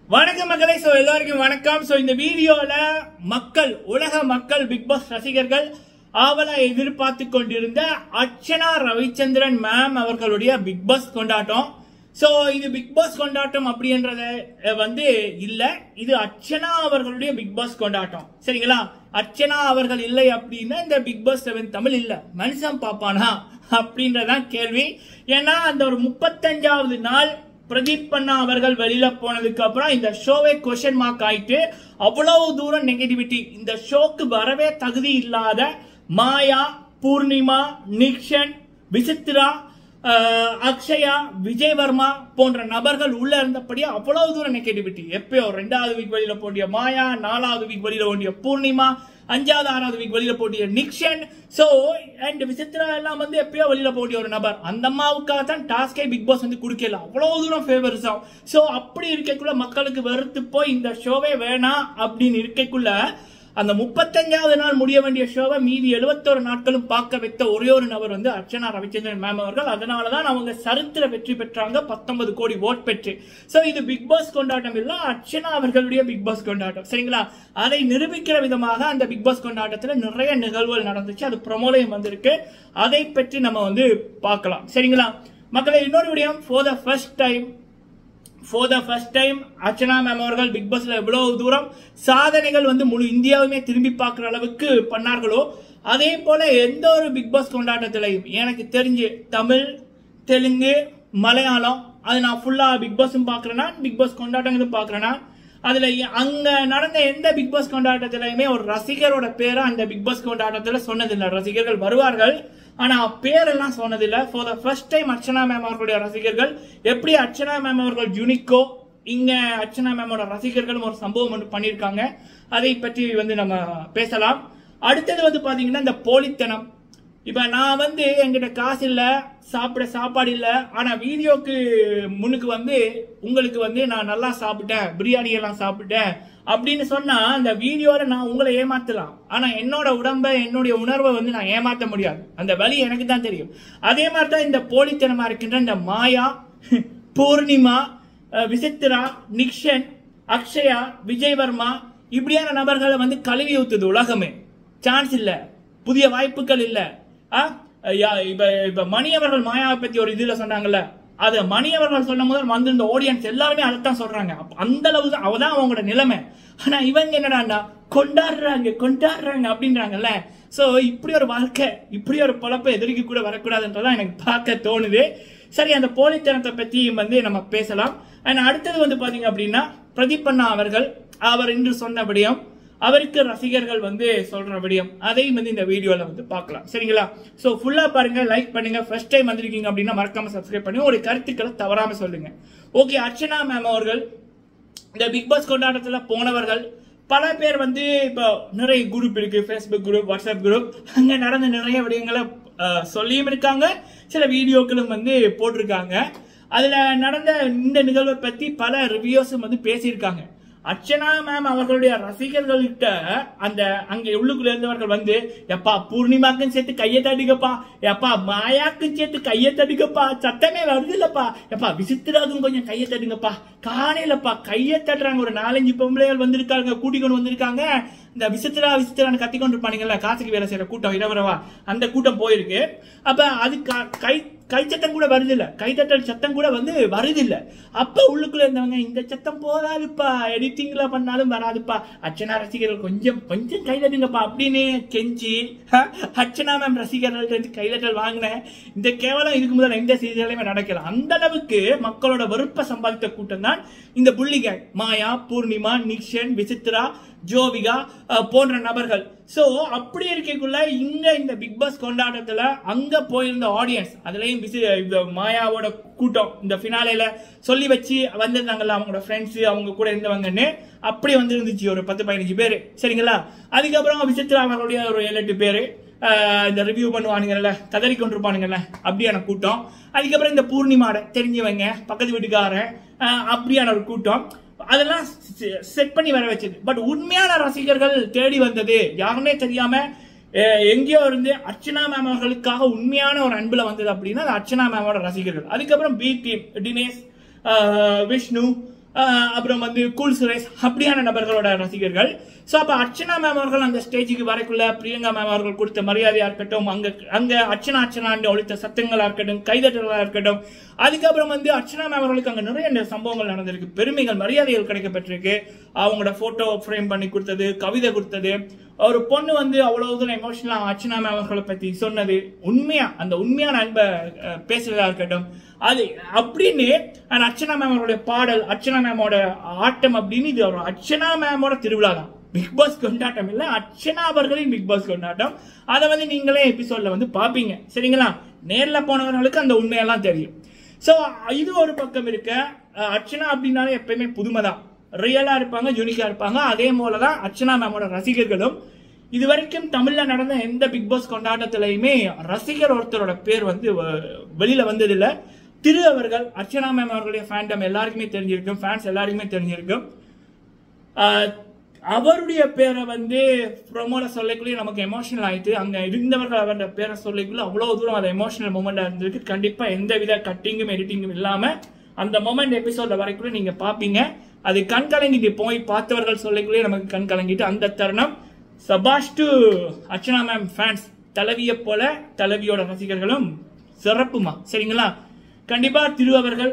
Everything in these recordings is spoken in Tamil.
வணக்கம் மக்களே சோ எல்லாருக்கும் வணக்கம் சோ இந்த வீடியோல மக்கள் உலக மக்கள் பிக் பாஸ் ரசிகர்கள் ஆவலா எதிர்பார்த்து கொண்டிருந்த அர்ச்சனா ரவிச்சந்திரன் மேம் அவர்களுடைய பிக் பாஸ் கொண்டாட்டம் சோ இது பிக் பாஸ் கொண்டாட்டம் அப்படின்றத அஹ், வந்து இல்ல இது அர்ச்சனா அவர்களுடைய பிக் பாஸ் கொண்டாட்டம் சரிங்களா அர்ச்சனா அவர்கள் இல்லை அப்படின்னா இந்த பிக் பாஸ் செவன் தமிழ் இல்ல மனுஷன் பாப்பானா அப்படின்றதான் கேள்வி ஏன்னா அந்த ஒரு முப்பத்தஞ்சாவது நாள் பிரதீப் அண்ணா அவர்கள் வெளியில போனதுக்கு அப்புறம் இந்த ஷோவே கொஸ்டின் மார்க் ஆயிட்டு அவ்வளவு தூரம் நெகட்டிவிட்டி இந்த ஷோக்கு வரவே தகுதி இல்லாத மாயா பூர்ணிமா நிக்ஷன் விசித்ரா அஹ், அக்ஷயா விஜயவர்மா போன்ற நபர்கள் உள்ள இருந்தபடியே அவ்வளவு தூரம் நெகட்டிவிட்டி எப்பயோ ரெண்டாவது வீக் வெளியில போட்டிய மாயா நாலாவது வீக் வெளியில ஓடிய பூர்ணிமா அஞ்சாவது ஆறாவது வீக் வெளியில போட்டிய நிக்ஷன் சோ அண்ட் விசித்ரா எல்லாம் வந்து எப்பயோ வெளியில போட்டிய ஒரு நபர் அந்த அம்மாவுக்காக தான் டாஸ்கே பிக் பாஸ் வந்து கொடுக்கல அவ்வளவு தூரம் ஃபேவரிசம் சோ அப்படி இருக்கக்குள்ள மக்களுக்கு வெறுத்து போய் இந்த ஷோவே வேணாம் அப்படின்னு இருக்கக்குள்ள அந்த முப்பத்தஞ்சாவது நாள் முடிய வேண்டிய ஷோவை மீதி எழுபத்தோரு நாட்களும் பார்க்க வைத்த ஒரே ஒரு நபர் வந்து அர்ச்சனா ரவிச்சந்திரன் மேம் அவர்கள் அதனால தான் அவங்க சரித்திர வெற்றி பெற்றாங்க பத்தொன்பது கோடி ஓட் பெற்று சோ இது பிக் பாஸ் கொண்டாட்டம் இல்ல அர்ச்சனா அவர்களுடைய பிக் பாஸ் கொண்டாட்டம் சரிங்களா அதை நிரூபிக்கிற விதமாக அந்த பிக் பாஸ் கொண்டாட்டத்துல நிறைய நிகழ்வுகள் நடந்துச்சு அது ப்ரொமோலையும் வந்திருக்கு அதை பற்றி நம்ம வந்து பார்க்கலாம் சரிங்களா மக்களை இன்னொரு விடயம் for the first time for the first time Archana ma'am அவர்கள் பிக் பாஸ்ல எவ்வளவு தூரம் சாதனைகள் வந்து முழு இந்தியாவுமே திரும்பி பார்க்குற அளவுக்கு பண்ணார்களோ அதே போல எந்த ஒரு பிக் பாஸ் கொண்டாட்டத்திலையும் எனக்கு தெரிஞ்சு தமிழ் தெலுங்கு மலையாளம் அது நான் ஃபுல்லா பிக் பாஸும் பார்க்குறேன்னா பிக் பாஸ் கொண்டாட்டங்களும் பார்க்குறேன்னா அதுல எ- அங்க நடந்த எந்த பிக் பாஸ் கொண்டாட்டத்திலையுமே ஒரு ரசிகரோட பேரை அந்த பிக் பாஸ் கொண்டாட்டத்துல சொன்னதில்லை ரசிகர்கள் வருவார்கள் ஆனா பேரெல்லாம் சொன்னதில்லை for the first time Archana ma'am அவர்களுடைய ரசிகர்கள் எப்படி அர்ச்சனா மேம் அவர்கள் யூனிக்கோ இங்க அர்ச்சனா மேமோட ரசிகர்களும் ஒரு சம்பவம் ஒன்று பண்ணியிருக்காங்க அதை பற்றி வந்து நம்ம பேசலாம் அடுத்தது வந்து பாத்தீங்கன்னா இந்த போலித்தனம் இப்ப நான் வந்து என்கிட்ட காசு இல்ல சாப்பிட சாப்பாடு இல்ல ஆனா வீடியோக்கு முன்னுக்கு வந்து உங்களுக்கு வந்து நான் நல்லா சாப்பிட்டேன் பிரியாணி எல்லாம் சாப்பிட்டேன் அப்படின்னு சொன்னா அந்த வீடியோல நான் உங்களை ஏமாத்தலாம் ஆனா என்னோட உடம்ப என்னுடைய உணர்வை வந்து நான் ஏமாத்த முடியாது அந்த வழி எனக்கு தான் தெரியும் அதே மாதிரி தான் இந்த போலித்தனமா இருக்கின்ற இந்த மாயா பூர்ணிமா அஹ், விசித்ரா நிக்ஷன் அக்ஷயா விஜயவர்மா இப்படியான நபர்களை வந்து கழுவி ஊத்துது உலகமே சான்ஸ் இல்ல புதிய வாய்ப்புகள் இல்ல ஆ? யா- இப்ப இப்ப மணி அவர்கள் மாயாவை பத்தி ஒரு இதுல சொன்னாங்கல்ல அது மணி அவர்கள் சொன்ன முதல் வந்திருந்த ஆடியன்ஸ் எல்லாருமே அதைத்தான் சொல்றாங்க அப்ப அந்த அளவு தான் அவதான் அவங்களோட நிலைமை ஆனா இவங்க என்னடான்னா கொண்டாடுறாங்க கொண்டாடுறாங்க அப்படின்றாங்கல்ல சோ இப்படி ஒரு வாழ்க்கை இப்படி ஒரு பொழப்பை எதிர்க்கு கூட வரக்கூடாதுன்றதான் எனக்கு பார்க்க தோணுது சரி அந்த போலித்தனத்தை பத்தி வந்து நம்ம பேசலாம் அண்ட் அடுத்தது வந்து பாத்தீங்க அப்படின்னா பிரதீப் அண்ணா அவர்கள் அவர் இன்று சொன்ன விடயம் அவருக்கு ரசிகர்கள் வந்து சொல்ற விடயம் அதையும் வந்து இந்த வீடியோல வந்து பார்க்கலாம் சரிங்களா சோ ஃபுல்லா பாருங்க லைக் பண்ணுங்க ஃபர்ஸ்ட் டைம் வந்திருக்கீங்க அப்படின்னா மறக்காம சப்ஸ்கிரைப் பண்ணி ஒரு கருத்துக்களை தவறாம சொல்லுங்க ஓகே அர்ச்சனா மேம் அவர்கள் இந்த பிக் பாஸ் கொண்டாட்டத்துல போனவர்கள் பல பேர் வந்து இப்போ நிறைய குரூப் இருக்கு ஃபேஸ்புக் குரூப் வாட்ஸ்அப் குரூப் அங்க நடந்த நிறைய விடயங்களை அஹ், சொல்லியும் இருக்காங்க சில வீடியோக்களும் வந்து போட்டிருக்காங்க அதுல நடந்த இந்த நிகழ்வை பத்தி பல ரிவ்யூஸும் வந்து பேசியிருக்காங்க அர்ச்சனா மேம் அவர்களுடைய ரசிகர்கள்கிட்ட அந்த அங்க உள்ளுக்குள்ள இருந்தவர்கள் வந்து எப்பா பூர்ணிமாக்கும் சேர்த்து கையை தடுக்கப்பா எப்பா மாயாக்கும் சேர்த்து கையை தடுக்கப்பா சத்தமே வருது இல்லப்பா எப்பா விசித்திராக்கும் கொஞ்சம் கையை தட்டுங்கப்பா காணையிலப்பா கையை தட்டுறாங்க ஒரு நாலஞ்சு பொம்பளைகள் வந்திருக்காங்க கூட்டிக் கொண்டு வந்திருக்காங்க இந்த விசித்திரா விசித்திரான்னு கத்தி கொண்டு இருப்பானுங்கல்ல காசுக்கு வேலை செய்யற கூட்டம் இரவரவா அந்த கூட்டம் போயிருக்கு அப்ப அது க- கை கை சத்தம் கூட வருது இல்ல கைத்தட்டல் சத்தம் கூட வந்து வருது இல்ல அப்ப உள்ளுக்குள்ள இருந்தவங்க இந்த சத்தம் போதாதுப்பா எடிட்டிங்ல பண்ணாலும் வராதுப்பா அர்ச்சனா ரசிகர்கள் கொஞ்சம் கொஞ்சம் கைதட்டுங்கப்பா அப்படின்னு கெஞ்சி ஹ, அர்ச்சனா மேம் ரசிகர்கள் இருந்து கைதட்டல் வாங்கினேன் இந்த கேவலம் இதுக்கு முதல்ல எந்த சீரியலையுமே நடக்கல அந்த அளவுக்கு மக்களோட வெறுப்பை சம்பாதித்த கூட்டம் தான் இந்த புள்ளிகள் மாயா பூர்ணிமா நிக்ஷன் விசித்ரா ஜோவிகா அஹ், போன்ற நபர்கள் சோ அப்படி இருக்கக்குள்ள இங்க இந்த பிக் பாஸ் கொண்டாட்டத்துல அங்க போயிருந்த ஆடியன்ஸ் அதுலயும் விசி- இந்த மாயாவோட கூட்டம் இந்த ஃபினாலேல சொல்லி வச்சு வந்திருந்தாங்கல்ல அவங்களோட ஃப்ரெண்ட்ஸ் அவங்க கூட இருந்தவங்கன்னு அப்படி வந்து இருந்துச்சு ஒரு பத்து பதினஞ்சு பேர் சரிங்களா அதுக்கப்புறம் விசித்ரா அவர்களுடைய ஒரு ஏழு எட்டு பேரு அஹ், இந்த ரிவ்யூ பண்ணுவானுங்கல்ல கதறி கொண்டிருப்பானுங்கல்ல அப்படியான கூட்டம் அதுக்கப்புறம் இந்த பூர்ணிமாட தெரிஞ்சவங்க பக்கத்து வீட்டுக்காரன் அஹ், அப்படியான ஒரு கூட்டம் அதெல்லாம் செட் பண்ணி வர வச்சது பட் உண்மையான ரசிகர்கள் தேடி வந்தது யாருமே தெரியாம அஹ், எங்கேயோ இருந்து அர்ச்சனா மேம் அவர்களுக்காக உண்மையான ஒரு அன்புல வந்தது அப்படின்னா அது அர்ச்சனா மேமோட ரசிகர்கள் அதுக்கப்புறம் பி டீம் தினேஷ் அஹ், விஷ்ணு ஆஹ் அப்புறம் வந்து கூல் சுரேஷ் அப்படியான நபர்களோட ரசிகர்கள் ஸோ அப்போ அர்ச்சனா மேம் அவர்கள் அந்த ஸ்டேஜுக்கு வரக்குள்ள பிரியங்கா மேம் அவர்கள் கொடுத்த மரியாதையா இருக்கட்டும் அங்க அங்க அர்ச்சனா அர்ச்சனான்னு ஒழித்த சத்தங்களா இருக்கட்டும் கைதட்டலா இருக்கட்டும் அதுக்கப்புறம் வந்து அர்ச்சனா மேம் அவர்களுக்கு அங்க நிறைய இந்த சம்பவங்கள் நடந்திருக்கு பெருமைகள் மரியாதைகள் கிடைக்கப்பட்டிருக்கு அவங்களோட போட்டோ ஃப்ரேம் பண்ணி கொடுத்தது கவிதை கொடுத்தது ஒரு பொண்ணு வந்து அவ்வளவு தூரம் எமோஷனலா அர்ச்சனா மேம் அவர்களை பத்தி சொன்னது உண்மையா அந்த உண்மையான அன்பை அஹ், பேசுறதா இருக்கட்டும் அது அப்படின்னு அந்த அர்ச்சனா மேம் அவருடைய பாடல் அர்ச்சனா மேமோட ஆட்டம் அப்படின்னு இது ஒரு அர்ச்சனா மேமோட திருவிழா தான் பிக் பாஸ் கொண்டாட்டம் இல்ல அர்ச்சனா அவர்களின் பிக் பாஸ் கொண்டாட்டம் அதை வந்து நீங்களே எபிசோட்ல வந்து பாப்பீங்க சரிங்களா நேர்ல போனவர்களுக்கு அந்த உண்மையெல்லாம் தெரியும் ஸோ இது ஒரு பக்கம் இருக்க அஹ், அர்ச்சனா அப்படின்னாலே எப்பயுமே புதுமை தான் ரியலா இருப்பாங்க யூனிக்கா இருப்பாங்க அதே போல தான் அர்ச்சனா மேமோட ரசிகர்களும் இது வரைக்கும் தமிழ்ல நடந்த எந்த பிக் பாஸ் கொண்டாட்டத்திலையுமே ரசிகர் ஒருத்தரோட பேர் வந்து வ- வெளியில வந்ததில்ல திரு அவர்கள் அர்ச்சனா மேம் அவர்களுடைய ஃபேண்டம் எல்லாருக்குமே தெரிஞ்சிருக்கும் ஃபேன்ஸ் எல்லாருக்குமே தெரிஞ்சிருக்கும் ஆஹ் அவருடைய பேரை வந்து ப்ரொமோல சொல்லக்குள்ளே நமக்கு எமோஷனல் ஆயிட்டு அங்க இருந்தவர்கள் அவருடைய பேரை சொல்லக்குள்ள அவ்வளவு தூரம் அது எமோஷனல் மூமெண்டா இருந்திருக்கு கண்டிப்பா எந்த வித கட்டிங்கும் எடிட்டிங்கும் இல்லாம அந்த மொமெண்ட் எபிசோட்ல வரைக்குள்ள நீங்க பாப்பீங்க அது கண் கலங்கிட்டு போய் பார்த்தவர்கள் சொல்லக்குள்ளே நமக்கு கண் கலங்கிட்டு அந்த தருணம் சபாஷ் டு அர்ச்சனா மேம் ஃபேன்ஸ் தலைவியை போல தலைவியோட ரசிகர்களும் சிறப்புமா சரிங்களா கண்டிப்பா திரு அவர்கள்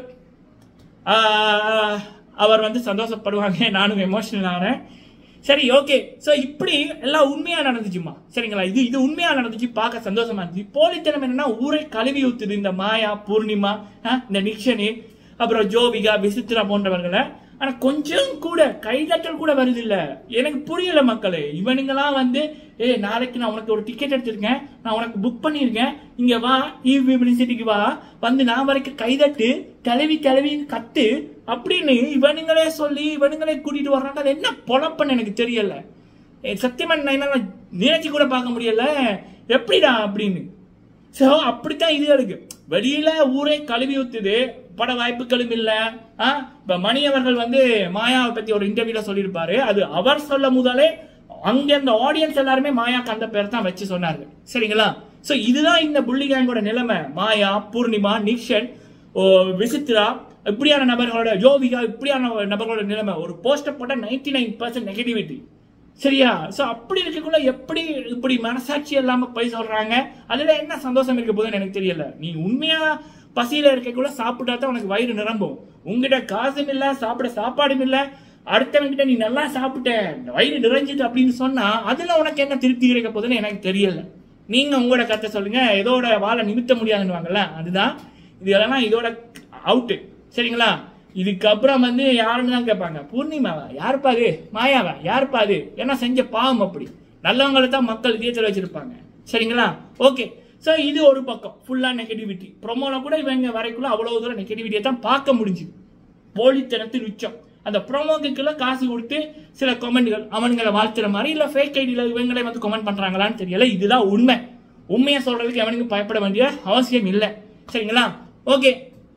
ஆஹ், அவர் வந்து சந்தோஷப்படுவாங்க நானும் எமோஷனல் ஆகிறேன் சரி ஓகே சோ இப்படி எல்லாம் உண்மையா நடந்துச்சுமா சரிங்களா இது இது உண்மையா நடந்துச்சு பார்க்க சந்தோஷமா இருந்துச்சு போலித்தனம் என்னன்னா ஊரை கழுவி ஊத்துது இந்த மாயா பூர்ணிமா ஆஹ், இந்த நிக்ஷனி அப்புறம் ஜோவிகா விசித்ரா போன்றவர்களை ஆனா கொஞ்சம் கூட கைதட்டல் கூட வருது இல்ல எனக்கு புரியல மக்களே இவனுங்கெல்லாம் வந்து ஏய் நாளைக்கு நான் உனக்கு ஒரு டிக்கெட் எடுத்திருக்கேன் நான் உனக்கு புக் பண்ணியிருக்கேன் இங்க வா ஈவி சிட்டிக்கு வா வந்து நான் வரைக்கும் கைதட்டு தலைவி தலைவி கத்து அப்படின்னு இவனுங்களே சொல்லி இவனுங்களே கூட்டிட்டு வர்றாங்க அது என்ன பொழப்புன்னு எனக்கு தெரியல ஏய், சத்தியமா நான் என்னால நினைச்சு கூட பார்க்க முடியல எப்படிடா அப்படின்னு சோ அப்படித்தான் இது இருக்கு வெளியில ஊரே கழுவி ஊத்துது பட வாய்ப்புகளும் இல்ல ஆ, இப்ப மணி அவர்கள் வந்து மாயாவை பத்தி ஒரு இன்டர்வியூல சொல்லியிருப்பாரு அது அவர் சொல்ல முதலே அங்க அந்த ஆடியன்ஸ் எல்லாருமே மாயாக்கு அந்த பேர் தான் வச்சு சொன்னாரு சரிங்களா சோ இதுதான் இந்த புள்ளி கேங்கோட நிலைமை மாயா பூர்ணிமா நிக்ஷன் ஓ, விசித்ரா இப்படியான நபர்களோட ஜோவிகா இப்படியான நபர்களோட நிலைமை ஒரு போஸ்டர் போட்ட நைன்டி நைன் பர்சன்ட் நெகட்டிவிட்டி சரியா சோ அப்படி இருக்கக்குள்ள எப்படி இப்படி மனசாட்சி இல்லாம போய் சொல்றாங்க அதுல என்ன சந்தோஷம் இருக்க போதுன்னு எனக்கு தெரியல நீ உண்மையா பசியில இருக்கக்குள்ள சாப்பிட்டா தான் உனக்கு வயிறு நிரம்பும் உங்ககிட்ட காசும் இல்ல சாப்பிட சாப்பாடும் இல்ல அடுத்தவங்கிட்ட நீ நல்லா சாப்பிட்ட வயிறு நிறைஞ்சிட்டு அப்படின்னு சொன்னா அதுல உனக்கு என்ன திருப்தி கிடைக்க போகுதுன்னு எனக்கு தெரியல நீங்க உங்களோட கத்தை சொல்லுங்க இதோட வாழை நிமித்த முடியாதுன்னு அதுதான் இது எல்லாம் இதோட அவுட்டு சரிங்களா இதுக்கப்புறம் வந்து யாருன்னு தான் கேட்பாங்க பூர்ணிமாவா யாருப்பா அது மாயாவா யாருப்பா அது என்ன செஞ்ச பாவம் அப்படி நல்லவங்களை தான் மக்கள் இதயத்தில் வச்சிருப்பாங்க சரிங்களா ஓகே ஸோ இது ஒரு பக்கம் ஃபுல்லா நெகட்டிவிட்டி ப்ரொமோல கூட இவங்க வரைக்குள்ள அவ்வளவு தூரம் நெகட்டிவிட்டியை தான் பார்க்க முடிஞ்சுது போலித்தனத்தில் உச்சம் அந்த ப்ரோமோக்குள்ள காசு கொடுத்து சில கமெண்ட்கள் அவனுங்களை வாழ்த்துற மாதிரி இல்ல ஃபேக் ஐடியில இவங்களே வந்து கமெண்ட் பண்றாங்களான்னு தெரியல இதுதான் உண்மை உண்மையை சொல்றதுக்கு எவனுக்கு பயப்பட வேண்டிய அவசியம் இல்லை சரிங்களா ஓகே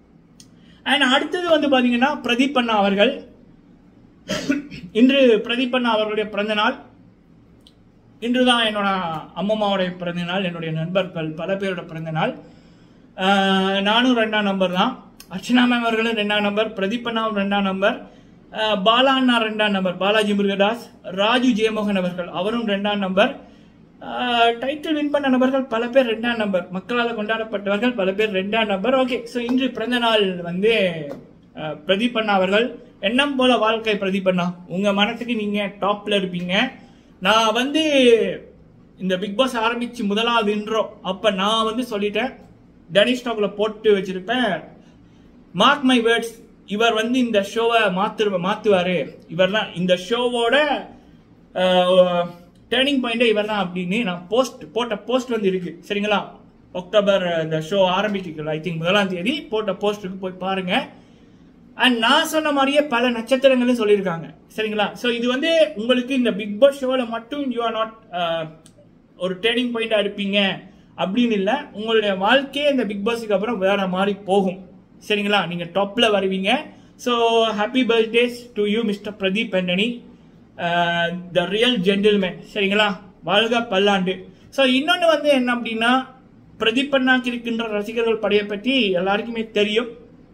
அண்ட் அடுத்தது வந்து பாத்தீங்கன்னா பிரதீப் அண்ணா அவர்கள் இன்று பிரதீப் அண்ணா அவர்களுடைய பிறந்த நாள் இன்றுதான் என்னோட அம்மம்மாவுடைய பிறந்த நாள் என்னுடைய நண்பர்கள் பல பேரோட பிறந்த நாள் ஆஹ் நானும் ரெண்டாம் நம்பர் தான் அர்ச்சனா மேம் அவர்களும் ரெண்டாம் நம்பர் பிரதீப் அண்ணாவும் ரெண்டாம் நம்பர் ஆஹ் பாலா அண்ணா ரெண்டாம் நம்பர் பாலாஜி முருகதாஸ் ராஜு ஜெயமோகன் அவர்கள் அவரும் ரெண்டாம் நம்பர் டைட்டில் வின் பண்ண நபர்கள் பல பேர் ரெண்டாம் நம்பர் மக்களால் கொண்டாடப்பட்டவர்கள் பல பேர் ரெண்டாம் நம்பர் ஓகே ஸோ இன்று பிறந்த நாள் வந்து ஆஹ் பிரதீப் அண்ணா அவர்கள் எண்ணம் போல வாழ்க்கை பிரதீப் அண்ணா உங்க மனசுக்கு நீங்க டாப்ல இருப்பீங்க நான் வந்து இந்த பிக் பாஸ் ஆரம்பிச்சு முதலாவது இன்றோ அப்ப நான் வந்து சொல்லிட்டேன் டனிஷ் டாக்ல போட்டு வச்சிருப்பேன் மார்க் மை வேர்ட்ஸ் இவர் வந்து இந்த ஷோவை மாத்து மாத்துவாரு இவர் தான் இந்த ஷோவோட டேர்னிங் பாயிண்டே இவர் தான் அப்படின்னு நான் போஸ்ட் போட்ட போஸ்ட் வந்து இருக்கு சரிங்களா அக்டோபர் இந்த ஷோ ஆரம்பிக்கல ஐ திங்க் முதலாம் தேதி போட்ட போஸ்ட்டுக்கு போய் பாருங்க அண்ட் நான் சொன்ன மாதிரியே பல நட்சத்திரங்களும் சொல்லியிருக்காங்க சரிங்களா ஸோ இது வந்து உங்களுக்கு இந்த பிக் பாஸ் ஷோவில் மட்டும் யூ ஆர் நாட் ஒரு டேர்னிங் பாயிண்டா இருப்பீங்க அப்படின்னு இல்லை உங்களுடைய வாழ்க்கையே இந்த பிக் பாஸுக்கு அப்புறம் வேற மாதிரி போகும் சரிங்களா நீங்க டாப்ல வருவீங்க so happy birthdays to you mister Pradeep Antony the real gentleman சரிங்களா வாழ்க பல்லாண்டு ஸோ இன்னொன்று வந்து என்ன அப்படின்னா பிரதீப் அண்ணாக்கு இருக்கின்ற ரசிகர்கள் படையை பற்றி எல்லாருக்குமே தெரியும்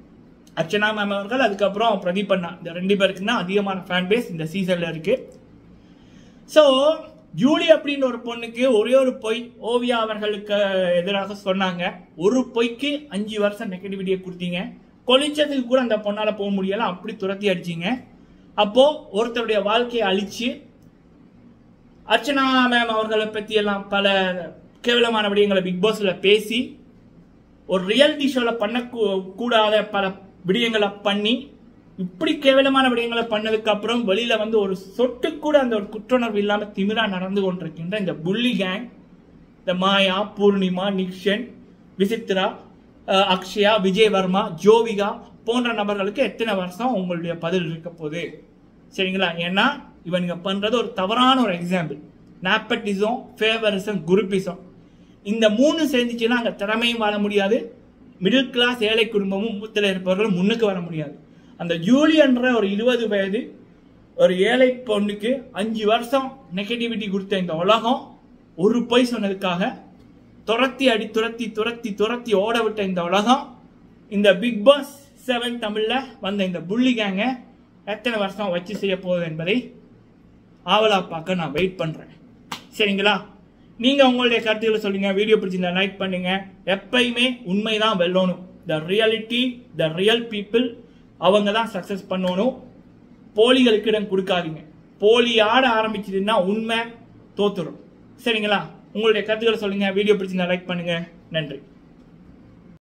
அர்ச்சனா மேம் அவர்கள் அதுக்கப்புறம் பிரதீப் அண்ணா இந்த ரெண்டு பேருக்கு தான் அதிகமான ஃபேன் பேஸ் இந்த சீசன்ல இருக்கு ஸோ ஜூலி அப்படின்னு ஒரு பொண்ணுக்கு ஒரே ஒரு பொய் ஓவியா அவர்களுக்கு எதிராக சொன்னாங்க ஒரு பொய்க்கு அஞ்சு வருஷம் நெகட்டிவிட்டியை கொடுத்தீங்க கொலிச்சதுக்கு கூட அந்த பொண்ணால போக முடியல அப்படி துரத்தி அடிச்சீங்க அப்போ ஒருத்தருடைய வாழ்க்கையை அழிச்சு அர்ச்சனா மேம் அவர்களை பத்தி எல்லாம் பல கேவலமான விடயங்களை பிக் பாஸ்ல பேசி ஒரு ரியாலிட்டி ஷோல பண்ண கூ- கூடாத பல விடயங்களை பண்ணி இப்படி கேவலமான விடயங்களை பண்ணதுக்கு அப்புறம் வெளியில வந்து ஒரு சொட்டு கூட அந்த ஒரு குற்றுணர்வு இல்லாம திமிரா நடந்து கொண்டிருக்கின்ற இந்த புள்ளி கேங் இந்த மாயா பூர்ணிமா நிக்ஷன் விசித்ரா அஹ், அக்ஷயா விஜய் வர்மா ஜோவிகா போன்ற நபர்களுக்கு எத்தனை வருஷம் உங்களுடைய பதில் இருக்க போகுது சரிங்களா ஏன்னா இவனுங்க பண்றது ஒரு தவறான ஒரு எக்ஸாம்பிள் நாப்பட்டிசம் ஃபேவரிசம் குருப்பிசம் இந்த மூணு சேர்ந்துச்சுன்னா அங்க திறமையும் வாழ முடியாது மிடில் கிளாஸ் ஏழை குடும்பமும் மூத்தில் இருப்பவர்களும் முன்னுக்கு வர முடியாது அந்த ஜூலியன்ற ஒரு இருபது வயது ஒரு ஏழை பொண்ணுக்கு அஞ்சு வருஷம் நெகட்டிவிட்டி கொடுத்த இந்த உலகம் ஒரு பொய் சொன்னதுக்காக துரத்தி அடி துரத்தி துரத்தி துரத்தி ஓட விட்ட இந்த உலகம் இந்த பிக் பாஸ் செவன் தமிழ்ல வந்த இந்த புள்ளி கேங்க எத்தனை வருஷம் வச்சு செய்ய போகுது என்பதை ஆவலா பார்க்க நான் வெயிட் பண்றேன் சரிங்களா நீங்க உங்களுடைய கருத்துக்களை சொல்லுங்க வீடியோ பிடிச்சிருந்தா லைக் பண்ணுங்க எப்பயுமே உண்மைதான் வெல்லணும் the reality the real people அவங்க தான் சக்சஸ் பண்ணணும் போலிகளுக்கு இடம் கொடுக்காதீங்க போலி ஆட ஆரம்பிச்சதுன்னா உண்மை தோத்துரும் சரிங்களா உங்களுடைய கருத்துக்களை சொல்லுங்க வீடியோ பிடிச்சிருந்தா லைக் பண்ணுங்க நன்றி